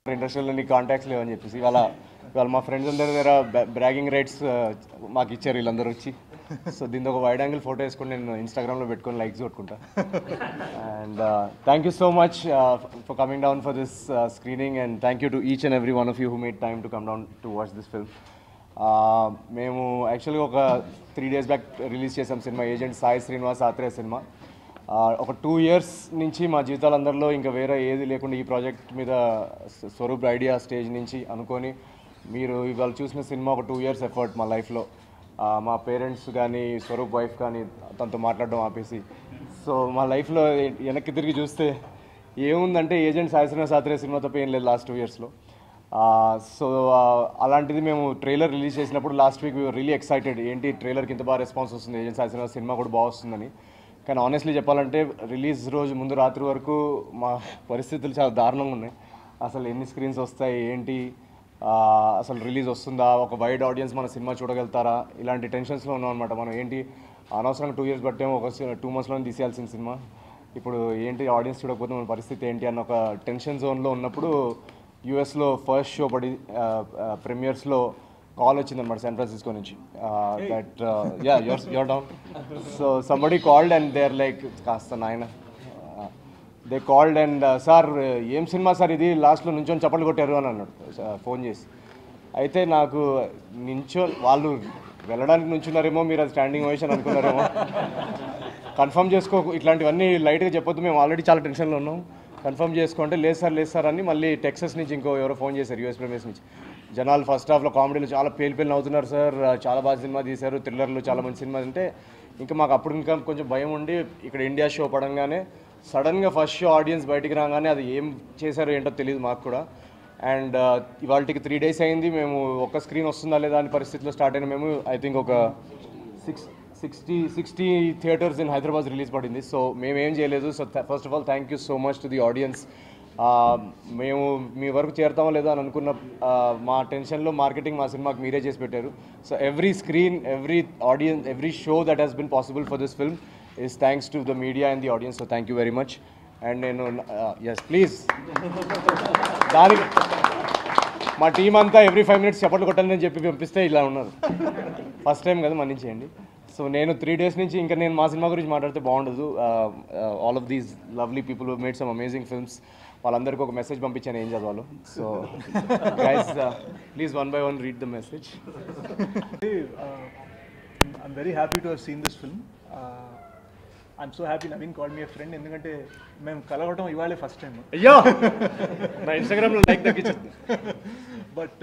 ఇండస్ట్రీలో నీ కాంటాక్ట్స్ లేవని చెప్పేసి ఇవాళ ఇవాళ మా ఫ్రెండ్స్ అందరి దగ్గర బ్రాగింగ్ రైట్స్ మాకు ఇచ్చారు వీళ్ళందరూ వచ్చి సో దీంతో ఒక వైడ్ యాంగిల్ ఫోటో వేసుకొని నేను ఇన్స్టాగ్రామ్లో పెట్టుకొని లైక్స్ కొట్టుకుంటా and thank you so much for coming down for this screening and thank you to each and every one of you who made time to come down to watch this film మేము యాక్చువల్గా ఒక three days back release చేసాం సినిమా Agent Sai Srinivas Athreya సినిమా ఆ, ఒక two years నుంచి మా జీవితాలందరిలో ఇంకా వేరే ఏది లేకుండా ఈ ప్రాజెక్ట్ మీద స్వ- స్వరూప్ ఐడియా స్టేజ్ నుంచి అనుకొని మీరు ఇవాళ చూసిన సినిమా ఒక టూ ఇయర్స్ ఎఫర్ట్ మా లైఫ్లో ఆ, మా పేరెంట్స్ కానీ స్వరూప్ వైఫ్ కానీ తనతో మాట్లాడడం ఆపేసి సో మా లైఫ్లో వెనక్కి తిరిగి చూస్తే ఏముందంటే ఏజెంట్ సాయశ్రీనివాస్ ఆత్రేయ సినిమా తప్ప ఏం లేదు లాస్ట్ టూ ఇయర్స్లో సో అలాంటిది మేము ట్రైలర్ రిలీజ్ చేసినప్పుడు లాస్ట్ వీక్ రియలీ ఎక్సైటెడ్ ఏంటి ట్రైలర్కి ఇంత బాగా రెస్పాన్స్ వస్తుంది ఏజెంట్ సాయశ్రీనివాస్ సినిమా కూడా బాగా వస్తుందని కానీ ఆనెస్ట్లీ చెప్పాలంటే రిలీజ్ రోజు ముందు రాత్రి వరకు మా పరిస్థితులు చాలా దారుణంగా ఉన్నాయి అసలు ఎన్ని స్క్రీన్స్ వస్తాయి ఏంటి ఆ, అసలు రిలీజ్ వస్తుందా ఒక వైడ్ ఆడియన్స్ మన సినిమా చూడగలుగుతారా ఇలాంటి టెన్షన్స్లో ఉన్నాం అనమాట మనం ఏంటి అనవసరంగా టూ ఇయర్స్ బట్టే ఒక టూ మంత్స్లో తీసేయాల్సిన సినిమా ఇప్పుడు ఏంటి ఆడియన్స్ చూడకపోతే మన పరిస్థితి ఏంటి అన్న ఒక టెన్షన్ జోన్లో ఉన్నప్పుడు యూఎస్లో ఫస్ట్ షో పడి ప్రీమియర్స్లో కాల్ వచ్చిందన్నమాట శాన్ ఫ్రాన్సిస్కో నుంచి that ya your your down so somebody called and they are like కాస్త నాయన దే కాల్డ్ అండ్ సార్ ఏం సినిమా సార్ ఇది లాస్ట్లో నుంచొని చప్పట్లు కొట్టారు అని అన్నాడు ఫోన్ చేసి అయితే నాకు నించో వాళ్ళు వెళ్ళడానికి నుంచున్నారేమో మీరు అది స్టాండింగ్ ఓవేషన్ అనుకున్నారేమో కన్ఫర్మ్ చేసుకో ఇట్లాంటివన్నీ లైట్గా చెప్పొద్దు మేము ఆల్రెడీ చాలా టెన్షన్లో ఉన్నాం కన్ఫర్మ్ చేసుకుంటే లేదు సార్ లేదు సార్ అని మళ్ళీ టెక్సస్ నుంచి ఇంకో ఎవరో ఫోన్ చేశారు యూఎస్ ప్రీమియర్స్ నుంచి జనాలు ఫస్ట్ హాఫ్లో కామెడీలు చాలా పేలు పేలు నవ్వుతున్నారు సార్ చాలా బాగా సినిమా తీశారు థ్రిల్లర్లు చాలా మంచి సినిమా అంటే ఇంకా మాకు అప్పుడు ఇంకా కొంచెం భయం ఉండి ఇక్కడ ఇండియా షో పడంగానే సడన్గా ఫస్ట్ షో ఆడియన్స్ బయటికి రాగానే అది ఏం చేశారో ఏంటో తెలియదు మాకు కూడా అండ్ ఇవాళకి త్రీ డేస్ అయింది మేము ఒక స్క్రీన్ వస్తుందా లేదా అనే పరిస్థితిలో స్టార్ట్ అయిన మేము ఐ థింక్ ఒక six sixty sixty theatres in Hyderabad release పడింది సో మేము ఏం చేయలేదు so first of all thank you so much to the audience మేము మీ వరకు చేరుతామో లేదో అని అనుకున్న ఆ, మా టెన్షన్లో మార్కెటింగ్ మా సినిమాకి మీరే చేసి పెట్టారు so every screen every audience every show that has been possible for this film is thanks to the media and the audience so thank you very much and నేను ఎస్ ప్లీజ్ దానికి మా team అంతా every five minutes చప్పట్లు కొట్టాలని చెప్పి పంపిస్తే ఇలా ఉన్నారు ఫస్ట్ టైం కదా మన్నించేయండి సో నేను త్రీ డేస్ నుంచి ఇంకా నేను మా సినిమా గురించి మాట్లాడితే బాగుండదు all of these lovely people made some amazing films వాళ్ళందరికీ ఒక మెసేజ్ పంపించాను ఏం చదవాలో so guys please one by one read the message uh, I'm very happy to have seen this film. Uh, I'm so happy Naveen called me a friend ఎందుకంటే మేము కలవటం ఇవాళే first time అయ్యో నా ఇన్స్టాగ్రామ్లో లైక్ తగ్గించదు బట్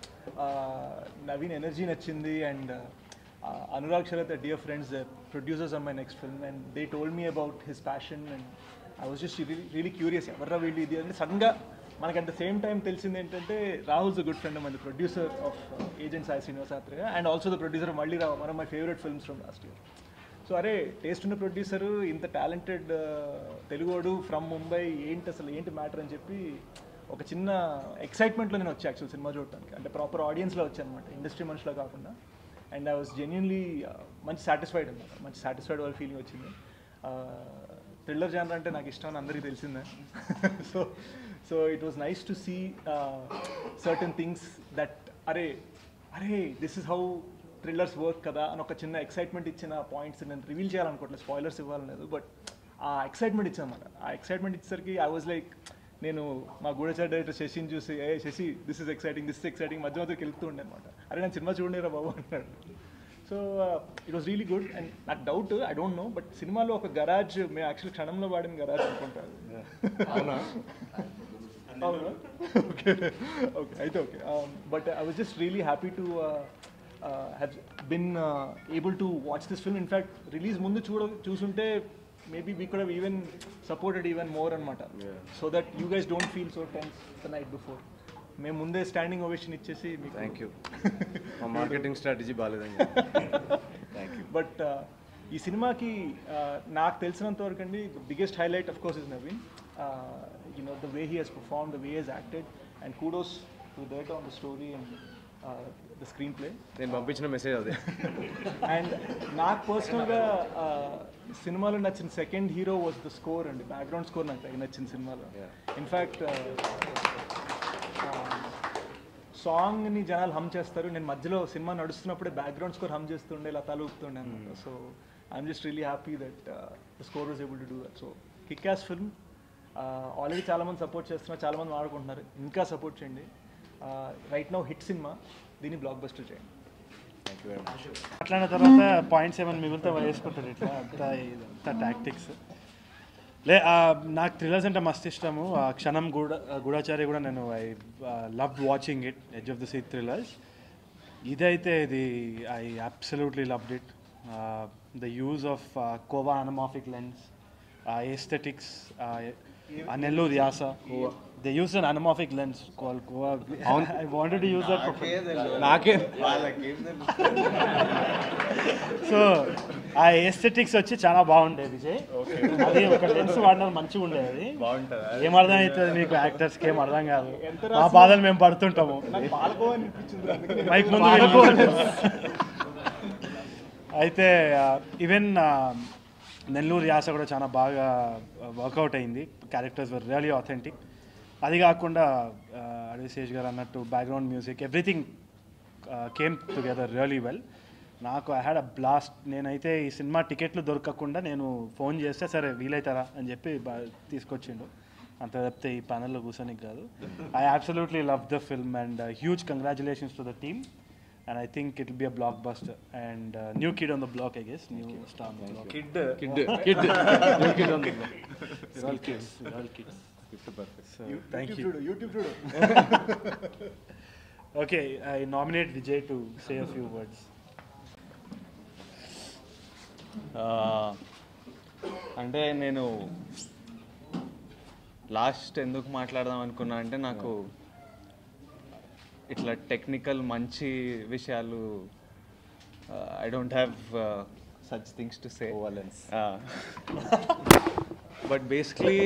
నవీన్ ఎనర్జీ నచ్చింది and Anurag Sharath dear friends producers on my next film and they told me about his passion and I was just really curious ఎవర్రా వీళ్ళు ఇది అంటే సడన్గా మనకి అట్ ద సేమ్ టైం తెలిసింది ఏంటంటే Rahul's a good friend my producer of Agent Sai Srinivas Athreya and also the producer Malli Raava one of my favourite films from last year so అరే taste ఉన్న ప్రొడ్యూసర్ ఇంత టాలెంటెడ్ తెలుగోడు ఫ్రమ్ ముంబై ఏంటి అసలు ఏంటి మ్యాటర్ అని చెప్పి ఒక చిన్న ఎక్సైట్మెంట్లో నేను వచ్చా యాక్చువల్ సినిమా చూడటానికి అంటే ప్రాపర్ ఆడియన్స్లో వచ్చాను అనమాట ఇండస్ట్రీ మనుషులో కాకుండా అండ్ ఐ వాస్ జెన్యున్లీ మంచి సాటిస్ఫైడ్ అనమాట మంచి సాటిస్ఫైడ్ వాళ్ళ ఫీలింగ్ వచ్చింది థ్రిల్లర్ జానర్ అంటే నాకు ఇష్టం అని అందరికీ తెలిసిందే so so it was nice to see certain things that అరే అరే this is how thrillers work కదా అని ఒక చిన్న ఎక్సైట్మెంట్ ఇచ్చిన పాయింట్స్ నేను రివీల్ చేయాలనుకోవట్లేదు స్పాయిలర్స్ ఇవ్వాలలేదు బట్ ఆ ఎక్సైట్మెంట్ ఇచ్చానమాట ఆ ఎక్సైట్మెంట్ ఇచ్చేసరికి ఐ వాజ్ లైక్ నేను మా గూడచారి డైరెక్టర్ శశిని చూసి ఏ Sashi this is exciting this is exciting మధ్య మధ్యకి వెళ్తూ ఉండే అనమాట అరే నేను సినిమా చూడలేరా బాబు అన్నాడు so it was really good and నాకు doubt I don't know but సినిమాలో ఒక గరాజ్ మేము యాక్చువల్ క్షణంలో వాడిన గరాజ్ అనుకుంటారు అవునా అవునా ఓకే ఓకే అయితే okay but I was just really happy to have been able to watch this film in fact release ముందు చూడ చూసుంటే maybe we could even supported even more అనమాట so that you guys don't feel so tense the night before మేము ముందే standing ovation ఇచ్చేసి మీకు thank you మా marketing strategy బాగాలేదండి థ్యాంక్ యూ బట్ ఈ సినిమాకి uh, నాకు తెలిసినంత వరకు అండి the biggest highlight of course is Naveen you know the way he he's perform the way he's acted and kudos to that on the story and the screenplay నేను పంపించిన message అదే అండ్ నాకు పర్సనల్గా సినిమాలో నచ్చిన second hero was the score అండి background score నాకు తెగ నచ్చింది సినిమాలో ఇన్ఫ్యాక్ట్ సాంగ్ని జనాలు హమ్ చేస్తారు నేను మధ్యలో సినిమా నడుస్తున్నప్పుడే బ్యాక్గ్రౌండ్ స్కోర్ హమ్ చేస్తుండే లతాలు ఊపుతుండే అనమాట so I'm just really happy that the score was able to do that so kick ass film already చాలామంది సపోర్ట్ చేస్తున్నారు చాలామంది ఆడుకుంటున్నారు ఇంకా సపోర్ట్ చేయండి రైట్ నౌ హిట్ సినిమా దీన్ని బ్లాక్ బస్టర్ చేయండి థ్యాంక్ యూ వెరీ మచ్ అట్లాంటి తర్వాత పాయింట్స్ ఏమైనా మిగులుతా వేసుకుంటారు ఇట్లా అంత ఇది- అంత టాక్టిక్స్ లే ఆ, నాకు థ్రిల్లర్స్ అంటే మస్తు ఇష్టము ఆ క్షణం గూడ గూఢాచారి కూడా నేను I love watching it edge of the seat thrillers ఇదైతే ఇది I absolutely loved it the use of Kowa anamorphic lens aesthetics ఆ నెల్లూరు యాస they use an anamorphic lens call Kowa I wanted use that నాకే so ఆ aesthetics వచ్చి చాలా బాగుండేది విజయ్ అది ఒక లెన్స్ వాడినది మంచిగా ఉండేది ఏం అర్థం అవుతుంది మీకు యాక్టర్స్కి ఏం అర్థం కాదు మా బాధలు మేము పడుతుంటాము పాల్గొని అనిపించింది అందుకే మైక్ ముందు వెళ్ళిపోవాలి. అయితే ఈవెన్ నెల్లూరు యాస కూడా చాలా బాగా వర్కౌట్ అయింది క్యారెక్టర్స్ వర్ రియలీ ఆథెంటిక్ అది కాకుండా అడిశేష్ గారు అన్నట్టు background music everything came together really well నాకు ఐ హ్యాడ్ అ బ్లాస్ట్ నేనైతే ఈ సినిమా టికెట్లు దొరకకుండా నేను ఫోన్ చేస్తే సరే వీలైతారా అని చెప్పి బా- తీసుకొచ్చిండు అంత తప్పితే ఈ ప్యానల్లో కూర్చొని కాదు I absolutely love the film and huge congratulations to the team and I think it be a blockbuster and new kid on the block I guess new star kid kid kid kid ఉంది all kids all kids so thank you చూడు YouTube చూడు okay I nominate Vijay to say a few words ఆ, అంటే నేను last ఎందుకు మాట్లాడదాం అనుకున్నా అంటే నాకు ఇట్లా టెక్నికల్ మంచి విషయాలు I don't have such things to say ఓవలెన్స్ బట్ బేసిక్లీ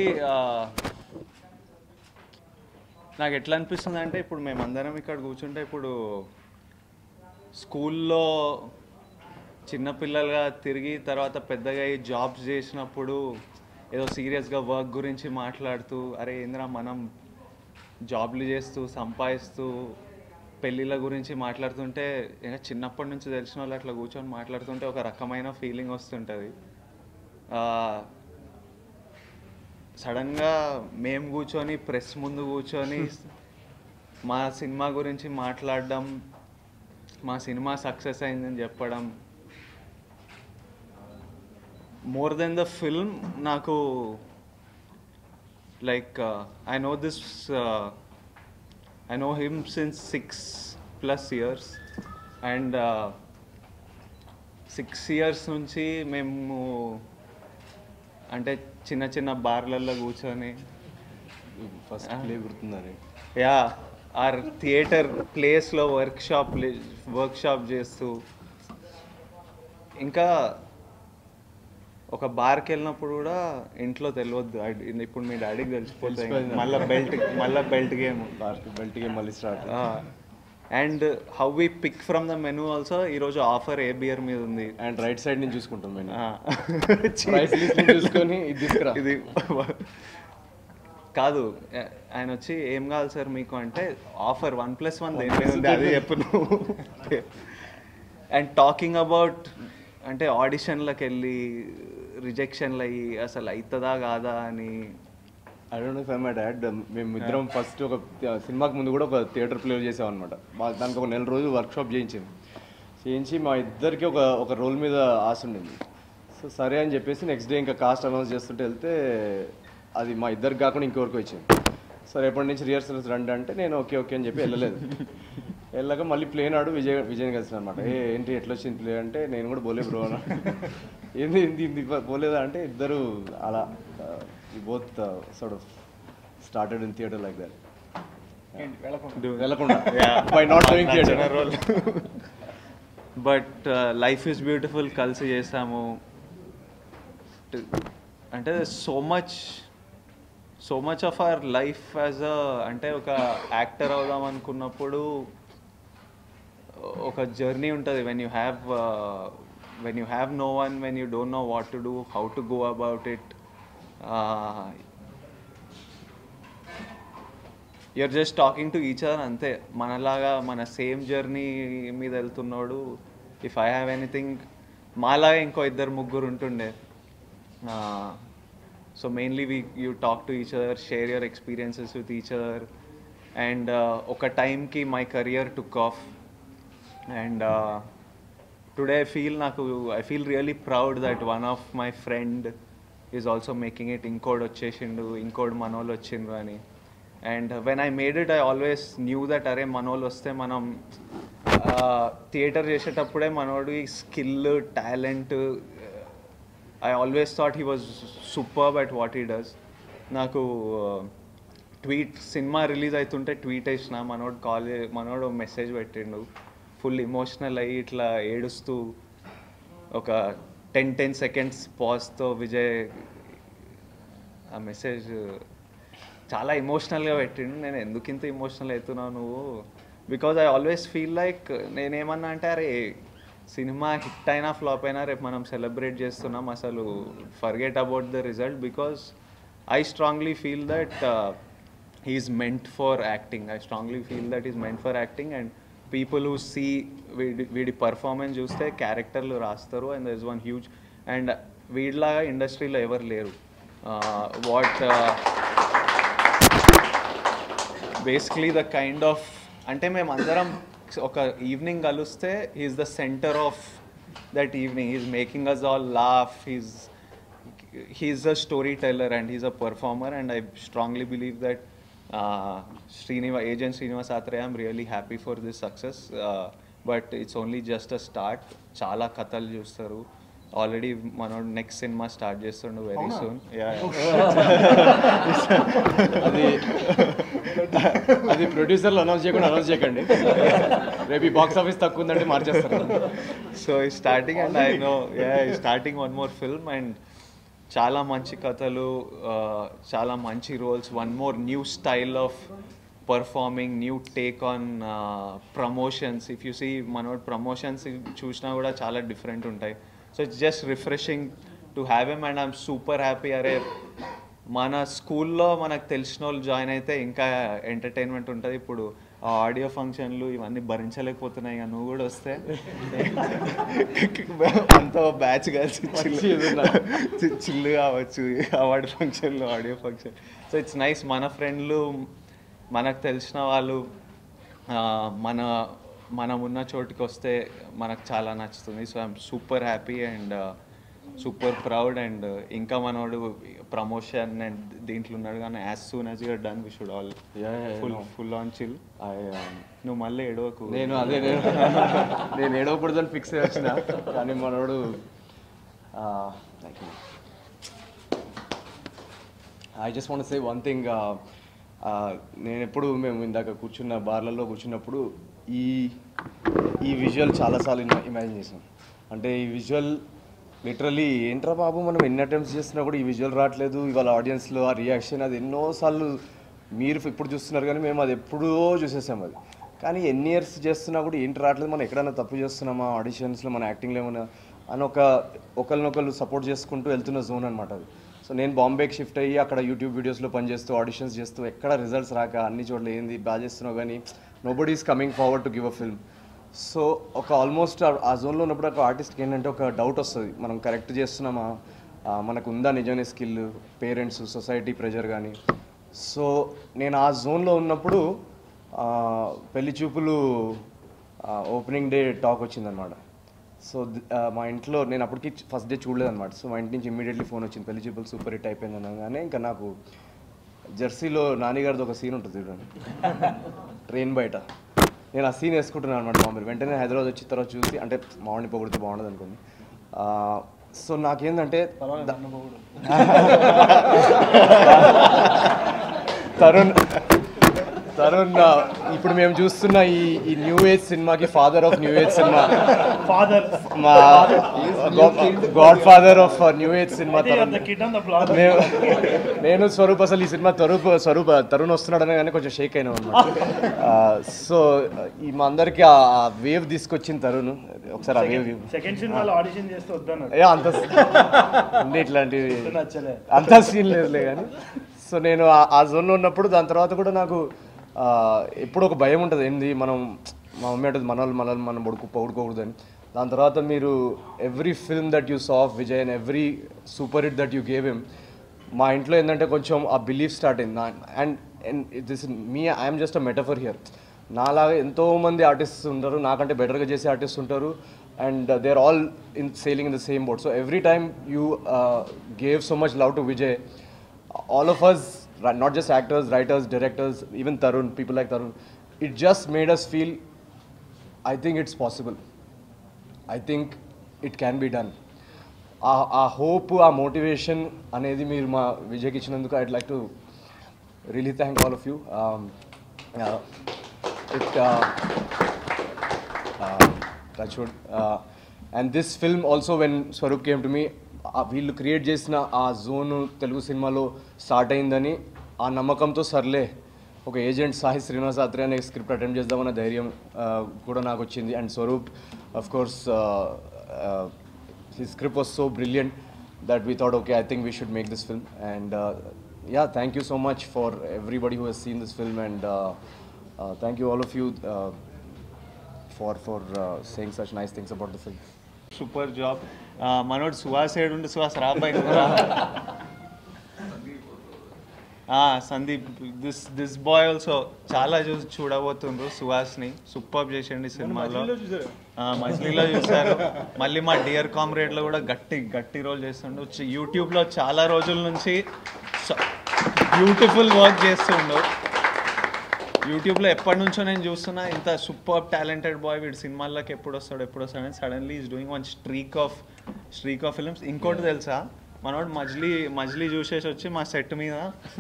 నాకు ఎట్లా అనిపిస్తుంది అంటే ఇప్పుడు మేమందరం ఇక్కడ కూర్చుంటే ఇప్పుడు స్కూల్లో చిన్నపిల్లలుగా తిరిగి తర్వాత పెద్దగా అయ్యి జాబ్స్ చేసినప్పుడు ఏదో సీరియస్గా వర్క్ గురించి మాట్లాడుతూ అరే ఏంద్రా మనం జాబ్లు చేస్తూ సంపాదిస్తూ పెళ్ళిళ్ళ గురించి మాట్లాడుతుంటే ఇంకా చిన్నప్పటి నుంచి తెలిసిన వాళ్ళు అట్లా కూర్చొని మాట్లాడుతుంటే ఒక రకమైన ఫీలింగ్ వస్తుంటుంది సడన్గా మేము కూర్చొని ప్రెస్ ముందు కూర్చొని మా సినిమా గురించి మాట్లాడడం మా సినిమా సక్సెస్ అయిందని చెప్పడం మోర్ దెన్ ద ఫిల్మ్ నాకు like I know this I know him since six plus years and six years నుంచి మేము అంటే చిన్న చిన్న బార్లలో కూర్చొని ఫస్ట్ ప్లే గుర్తుందని యా ఆర్ థియేటర్ ప్లేస్లో వర్క్ షాప్ వర్క్ షాప్ చేస్తూ ఇంకా ఒక బార్కి వెళ్ళినప్పుడు కూడా ఇంట్లో తెలియద్దు I- ఇప్పుడు మీ డాడీకి తెలిసిపోతుంది తెలిసిపోయింది. మళ్ళీ బెల్ట్ మళ్ళీ belt game last belt game మళ్ళీ start and how we pick from the menu also ఈరోజు ఆఫర్ ఏ బియర్ మీద ఉంది అండ్ రైట్ సైడ్ నుంచి చూసుకుంటాం మేము ఆ. ప్రైస్ లిస్ట్ చూసుకొని ఇది తీసుకురా ఇది కాదు ఆ- ఆయన వచ్చి ఏం కావాలి సార్ మీకు అంటే ఆఫర్ వన్ ప్లస్ వన్ దేని మీద ఉంది అది చెప్పు నువ్వు అండ్ టాకింగ్ అబౌట్ అంటే ఆడిషన్లకు వెళ్ళి రిజెక్షన్లు అయ్యి అసలు అవుతుందా కాదా అని I don't know my dad మేము ఇద్దరం ఫస్ట్ ఒక థి- సినిమాకి ముందు కూడా ఒక థియేటర్ ప్లే చేసాం అనమాట దానికి ఒక నెల రోజులు వర్క్ షాప్ చేయించింది చేయించి మా ఇద్దరికి ఒక ఒక రోల్ మీద ఆశ ఉండింది సో సరే అని చెప్పేసి నెక్స్ట్ డే ఇంకా కాస్ట్ అనౌన్స్ చేస్తుంటే వెళ్తే అది మా ఇద్దరికి కాకుండా ఇంకొకరికి వచ్చింది సో రేపటి నుంచి రిహర్సల్స్ రండి అంటే నేను ఓకే ఓకే అని చెప్పి వెళ్ళలేదు వెళ్ళాక మళ్ళీ ప్లే నాడు విజయ్ విజయ్ కలిసిన అనమాట ఏ ఏంటి ఎట్లా వచ్చింది ప్లే అంటే నేను కూడా బోలే బ్రో అన్న ఏంది ఏంది ఇది పోలేదా అంటే ఇద్దరు అలా both sort of started in theatre like that వెళ్ళకుండా by not doing theatre role but life is beautiful కలిసి చేసాము T- అంటే so much so much of our life as a అంటే ఒక యాక్టర్ అవుదాం అనుకున్నప్పుడు ఒక జర్నీ ఉంటుంది when you have when you have no one when you don't know what to do how to go about it you're just talking to each other అంతే మనలాగా మన same journey మీద వెళ్తున్నాడు ఇఫ్ ఐ హ్యావ్ ఎనీథింగ్ మాలాగా ఇంకో ఇద్దరు ముగ్గురు ఉంటుండే so mainly we you talk to each other share your experiences with each other and ఒక టైంకి my career took off and today I feel నాకు I feel really proud that one of my friend is also making it ఇంకోటి వచ్చేసిండు ఇంకోటి మనోళ్ళు వచ్చిండ్రు అని and when I made it I always knew that అరే మనోళ్ళు వస్తే మనం థియేటర్ చేసేటప్పుడే మనోడి skill talent I always thought he was super at what he does నాకు ట్వీట్ సినిమా రిలీజ్ అవుతుంటే ట్వీట్ వేసిన మనోడు కాల్ మనోడు మెసేజ్ పెట్టిండు ఫుల్ ఇమోషనల్ అయ్యి ఇట్లా ఏడుస్తూ ఒక టెన్ టెన్ సెకండ్స్ పాజ్తో విజయ్ ఆ మెసేజ్ చాలా ఎమోషనల్గా పెట్టిండు నేను ఎందుకు ఇంత ఎమోషనల్ అవుతున్నావు నువ్వు because I always feel like నేనేమన్నా అంటే అరే సినిమా హిట్ అయినా ఫ్లాప్ అయినా రేపు మనం సెలబ్రేట్ చేస్తున్నాం అసలు forget about the result because I strongly feel that he's meant for acting I strongly feel that he's meant for acting and people who see వీడి వీడి పర్ఫార్మెన్స్ చూస్తే క్యారెక్టర్లు రాస్తారు and there is one huge and వీడిలాగా ఇండస్ట్రీలో ఎవరు లేరు what basically the kind of అంటే మేము అందరం ఒక ఈవినింగ్ కలిస్తే he's the centre of that evening he's making us all laugh he's he's a story storyteller and he's a performer and I strongly believe that శ్రీనివా Agent Srinivas Athreya I'm really happy for this success but it's only just a start చాలా కథలు చూస్తారు already మనోడు next సినిమా start చేస్తుండు very soon అది అది ప్రొడ్యూసర్లు అనౌన్స్ చేయకుండా అనౌన్స్ చేయకండి రేపు ఈ బాక్స్ ఆఫీస్ తక్కువ ఉందంటే మార్చేస్తారు సో ఈ starting and I know starting one more film and చాలా మంచి కథలు uh, చాలా మంచి roles one more new style of performing new take on promotions if you see మనోడ్ ప్రమోషన్స్ చూసినా కూడా చాలా డిఫరెంట్ ఉంటాయి so it's just refreshing to have em and I'm super happy అరే మన స్కూల్లో మనకు తెలిసిన వాళ్ళు జాయిన్ అయితే ఇంకా ఎంటర్టైన్మెంట్ ఉంటుంది ఇప్పుడు ఆ ఆడియో ఫంక్షన్లు ఇవన్నీ భరించలేకపోతున్నాయి ఇక నువ్వు కూడా వస్తే అంత బ్యాచ్ కలిసి చిల్లు చిల్లు కావచ్చు అవార్డు ఫంక్షన్లు audio function so it's nice మన ఫ్రెండ్లు మనకు తెలిసిన వాళ్ళు ఆ, మన మనం ఉన్న చోటుకి వస్తే మనకు చాలా నచ్చుతుంది so I'm super happy and super proud and ఇంకా మనోడు ప్రమోషన్ అండ్ దీంట్లో ఉన్నాడు కానీ as soon as you're done we should all Yeah, yeah, I full know. Full on chill I, um, నువ్వు మళ్ళీ ఏడవకు నేను అదే నేను నేను ఏడవకూడదని ఫిక్స్ అయ్యి వచ్చిన కానీ మనోడు I just want say one thing నేను ఎప్పుడు మేము ఇందాక కూర్చున్న బార్లలో కూర్చున్నప్పుడు ఈ ఈ విజువల్ చాలాసార్లు ఇమాజిన్ చేసాం అంటే ఈ విజువల్ లిటరలీ ఏంట్రా బాబు మనం ఎన్ని అటెంప్ట్స్ చేస్తున్నా కూడా ఈ విజువల్ రావట్లేదు ఇవాళ ఆడియన్స్లో ఆ రియాక్షన్ అది ఎన్నోసార్లు మీరు ఇప్పుడు చూస్తున్నారు కానీ మేము అది ఎప్పుడో చూసేసాం అది కానీ ఎన్ని ఇయర్స్ చేస్తున్నా కూడా ఏంటి రావట్లేదు మనం ఎక్కడైనా తప్పు చేస్తున్నామా ఆడిషన్స్లో మన యాక్టింగ్లో ఏమైనా అని ఒక ఒకరినొకరు సపోర్ట్ చేసుకుంటూ వెళ్తున్న జోన్ అనమాట అది సో నేను బాంబేకి షిఫ్ట్ అయ్యి అక్కడ యూట్యూబ్ వీడియోస్లో పనిచేస్తూ ఆడిషన్స్ చేస్తూ ఎక్కడ రిజల్ట్స్ రాక అన్ని చోట్ల ఏంది బాగా చేస్తున్నావు కానీ nobody is coming forward to give a film so ఒక ఆల్మోస్ట్ ఆ జోన్లో ఉన్నప్పుడు ఒక ఆర్టిస్ట్కి ఏంటంటే ఒక డౌట్ వస్తుంది మనం కరెక్ట్ చేస్తున్నామా ఆ, మనకు ఉందా నిజమైన స్కిల్ పేరెంట్స్ సొసైటీ ప్రెజర్ కానీ సో నేను ఆ జోన్లో ఉన్నప్పుడు ఆ, పెళ్లి చూపులు ఓపెనింగ్ డే టాక్ వచ్చిందనమాట సో ది- ఆ, మా ఇంట్లో నేను అప్పటికి ఫస్ట్ డే చూడలేదన్నమాట సో మా ఇంటి నుంచి ఇమ్మీడియట్లీ ఫోన్ వచ్చింది పెళ్లి చూపులు సూపర్ హిట్ అయిపోయింది అనగానే ఇంకా నాకు జెర్సీలో నానిగారిది ఒక సీన్ ఉంటుంది చూడండి ట్రైన్ బయట నేను ఆ సీన్ వేసుకుంటున్నాను అనమాట మామూలు వెంటనే హైదరాబాద్ వచ్చిన తర్వాత చూసి అంటే మామిడి పొగిడితే బాగుండదు అనుకోండి ఆ, సో నాకేందంటే ద- తరుణ్ తరుణ్ ఆ, ఇప్పుడు మేము చూస్తున్న ఈ ఈ న్యూ ఏజ్ సినిమాకి father of new age cinema father మా god father of new age cinema Tarun kid on the block నేను నేను స్వరూప్ అసలు ఈ సినిమా తరూప్ స్వరూప్ తరుణ్ వస్తున్నాడనే కానీ కొంచెం షేక్ అయినా అనమాట సో ఈ మా అందరికి ఆ వేవ్ తీసుకొచ్చిన తరుణ్ ఒకసారి ఆ వేవ్ సెకండ్ సినిమాలో ఆడిషన్ చేస్తే వద్దన్నాడు ఏ అంత ఉంది ఇట్లాంటివి నచ్చలే అంత సీన్ లేదులే కానీ సో నేను ఆ- ఆ జోన్లో ఉన్నప్పుడు దాని తర్వాత కూడా నాకు ఎప్పుడు ఒక భయం ఉంటుంది ఏంది మనం మా మమ్మీ అంటుంది మన వాళ్ళు మనల్ని మనం పడుకు పడుకోకూడదని దాని తర్వాత మీరు every film that you saw of Vijay and every super hit that you gave him మా ఇంట్లో ఏంటంటే కొంచెం ఆ బిలీఫ్ స్టార్ట్ అయింది and and this me I'm just a metaphor here నాలాగా ఎంతో మంది ఆర్టిస్ట్స్ ఉంటారు నాకంటే బెటర్గా చేసే ఆర్టిస్ట్ ఉంటారు and they are all in sailing in the same boat so every time you gave so much love to Vijay all of us, ri- not just actors, writers, directors, even Tarun, people like Tarun, it just made us feel, I think it's possible. I think it can be done. ఆ ఆ hope ఆ motivation అనేది మీరు మా విజయ్కి ఇచ్చినందుకు I'd like to really thank all of you it touchwood and this film also when Swaroop came to me వీళ్ళు create చేసిన ఆ జోన్ తెలుగు సినిమాలో స్టార్ట్ అయిందని ఆ నమ్మకంతో సర్లే ఒక ఏజెంట్ సాయి శ్రీనివాస్ ఆత్రే అనే స్క్రిప్ట్ అటెంప్ట్ చేద్దామన్న ధైర్యం uh, కూడా నాకు వచ్చింది and Swaroop of course his script was so brilliant that we thought, okay, I think we should make this film. And uh, yeah, thank you so much for everybody who has seen this film, and uh, uh, thank you all of you uh, for for uh, saying such nice things about the film. Super job మనోడు సుహాస్ ఏడు ఉండి సుహాస్ రాబాయి Sandeep this this boy also చాలా చూసి చూడబోతుండ్రు Suhasini super చేసిండు ఈ సినిమాలో చూసారా ఆ, మజిలీలో చూశారు మళ్ళీ మా డియర్ కామ్రేడ్లో కూడా గట్టి గట్టి రోల్ చేస్తుండు చి- యూట్యూబ్లో చాలా రోజుల నుంచి బ్యూటిఫుల్ వర్క్ చేస్తుండు యూట్యూబ్లో ఎప్పటి నుంచో నేను చూస్తున్నా ఇంత సూపర్ టాలెంటెడ్ బాయ్ వీడు సినిమాల్లోకి ఎప్పుడు వస్తాడు ఎప్పుడు వస్తాడు అని suddenly is doing one streak of streak of films ఇంకోటి తెలుసా మనోడు మజిలీ మజిలీ చూసేసి వచ్చి మా సెట్ మీద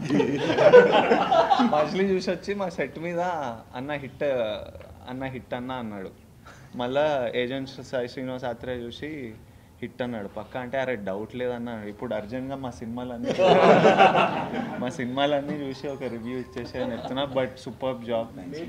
మజిలీ చూసి వచ్చి మా సెట్ మీద అన్న హిట్ అన్న హిట్ అన్న అన్నాడు మళ్ళా ఏజెంట్ సాయి శ్రీనివాస్ ఆత్రేయ చూసి హిట్ అన్నాడు పక్క అంటే అరే డౌట్ లేదన్న ఇప్పుడు అర్జెంట్గా మా సినిమాలన్నీ మా సినిమాలన్నీ చూసి ఒక రివ్యూ ఇచ్చేసి అని చెప్తున్నా బట్ సూపర్ జాబ్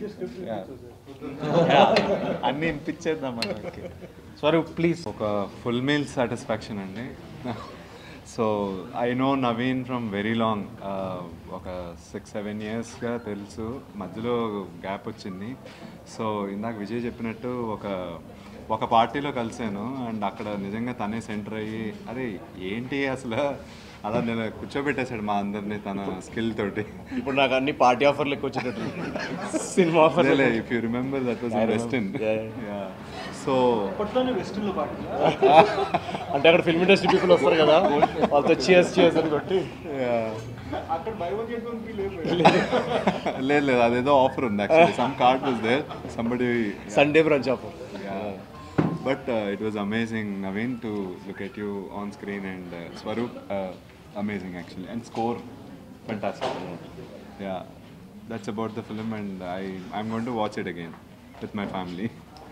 అన్నీ వినిపించేద్దాం మనకి స్వరూప్ ప్లీజ్ ఒక ఫుల్ మీల్ సాటిస్ఫాక్షన్ అండి so I know Naveen from very long ఒక సిక్స్ సెవెన్ ఇయర్స్గా తెలుసు మధ్యలో గ్యాప్ వచ్చింది సో ఇందాక విజయ్ చెప్పినట్టు ఒక ఒక పార్టీలో కలిసాను అండ్ అక్కడ నిజంగా తనే సెంటర్ అయ్యి అరే ఏంటి అసలు అలా నేను కూర్చోబెట్టేశాడు మా అందరినీ తన స్కిల్ తోటి ఇప్పుడు నాకు అన్ని పార్టీ ఆఫర్లు ఎక్కువ వచ్చేటట్టు cinema offer if you remember that was western so అప్పట్లోనే వెస్టర్న్లో పాటు అంటే అక్కడ ఫిల్మ్ ఇండస్ట్రీ పీపుల్ వస్తారు కదా వాళ్ళతో చియర్స్ చియర్స్ అని కొట్టి అక్కడ buy one get one free లేదు లేదు లేదు అదేదో ఆఫర్ ఉంది actually some card was there somebody Sunday brunch offer but it was amazing Naveen to look at you on screen and Swaroop amazing actually and score fantastic ya that's about the film and I I'm gonna watch it again with my family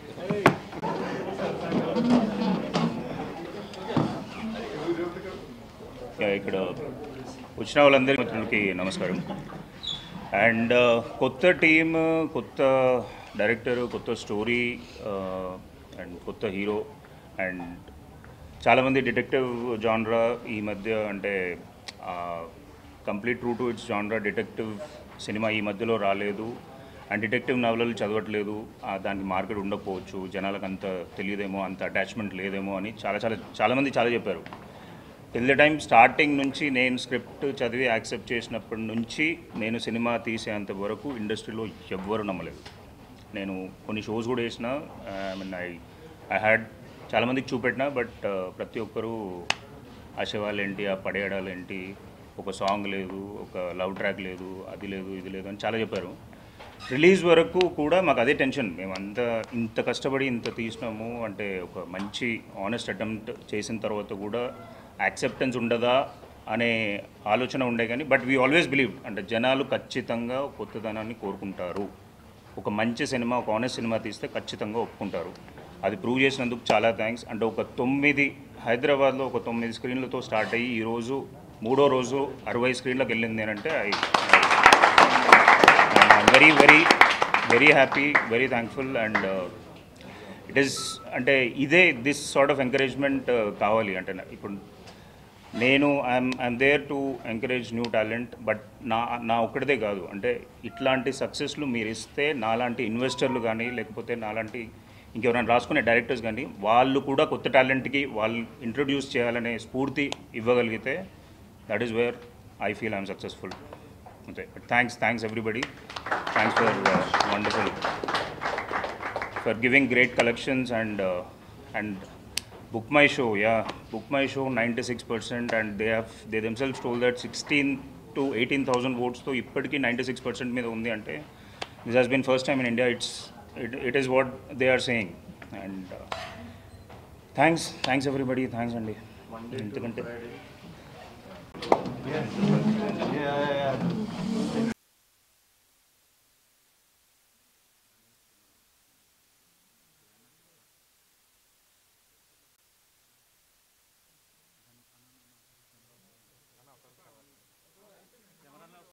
ya, ఇక్కడ వచ్చిన వాళ్ళందరి మిత్రులకి నమస్కారం and కొత్త team కొత్త director కొత్త story and కొత్త hero and చాలామంది డిటెక్టివ్ జాన్రా ఈ మధ్య అంటే complete true to its genre detective cinema ఈ మధ్యలో రాలేదు అండ్ డిటెక్టివ్ నవలలు చదవట్లేదు ఆ, దానికి మార్కెట్ ఉండకపోవచ్చు జనాలకు అంత తెలియదేమో అంత అటాచ్మెంట్ లేదేమో అని చాలా చాలా చాలామంది చాలా చెప్పారు టిల్ ద టైం స్టార్టింగ్ నుంచి నేను స్క్రిప్ట్ చదివి యాక్సెప్ట్ చేసినప్పటి నుంచి నేను సినిమా తీసేంత వరకు ఇండస్ట్రీలో ఎవ్వరు నమ్మలేదు నేను కొన్ని షోస్ కూడా వేసిన I mean I I had చాలామందికి చూపెట్టిన బట్ ప్రతి ఒక్కరూ ఆ శవాలు ఏంటి ఆ పడేయడాలు ఏంటి ఒక సాంగ్ లేదు ఒక లవ్ ట్రాక్ లేదు అది లేదు ఇది లేదు అని చాలా చెప్పారు రిలీజ్ వరకు కూడా మాకు అదే టెన్షన్ మేమంతా ఇంత కష్టపడి ఇంత తీసినాము అంటే ఒక మంచి ఆనెస్ట్ అటెంప్ట్ చేసిన తర్వాత కూడా యాక్సెప్టెన్స్ ఉండదా అనే ఆలోచన ఉండే కానీ బట్ వీ ఆల్వేస్ బిలీవ్ అంటే జనాలు ఖచ్చితంగా కొత్తదనాన్ని కోరుకుంటారు ఒక మంచి సినిమా ఒక ఆనెస్ట్ సినిమా తీస్తే ఖచ్చితంగా ఒప్పుకుంటారు అది ప్రూవ్ చేసినందుకు చాలా థ్యాంక్స్ అంటే ఒక తొమ్మిది హైదరాబాద్లో ఒక తొమ్మిది స్క్రీన్లతో స్టార్ట్ అయ్యి ఈరోజు మూడో రోజు అరవై స్క్రీన్లకు వెళ్ళింది అంటే I very very very happy very thankful and it is అంటే ఇదే దిస్ సార్ట్ ఆఫ్ ఎంకరేజ్మెంట్ కావాలి అంటే నా- ఇప్పుడు నేను I'm I'm there to encourage new talent but నా నా ఒక్కడిదే కాదు అంటే ఇట్లాంటి సక్సెస్లు మీరు ఇస్తే నాలాంటి ఇన్వెస్టర్లు కానీ లేకపోతే నాలాంటి ఇంకెవరైనా రాసుకునే డైరెక్టర్స్ కానీ వాళ్ళు కూడా కొత్త టాలెంట్కి వాళ్ళు ఇంట్రొడ్యూస్ చేయాలనే స్ఫూర్తి ఇవ్వగలిగితే that is where I feel I'm successful అంతే thanks thanks everybody thanks for wonderful for giving great collections and uh, and book my show yeah book my show 96% and they have they themselves told that 16 to 18000 votes తో ఇప్పటికీ 96% మీద ఉంది అంటే this has been first time in india it's it, it is what they are saying and uh, thanks thanks everybody thanks అండి ఎందుకంటే Yeah, yeah, yeah.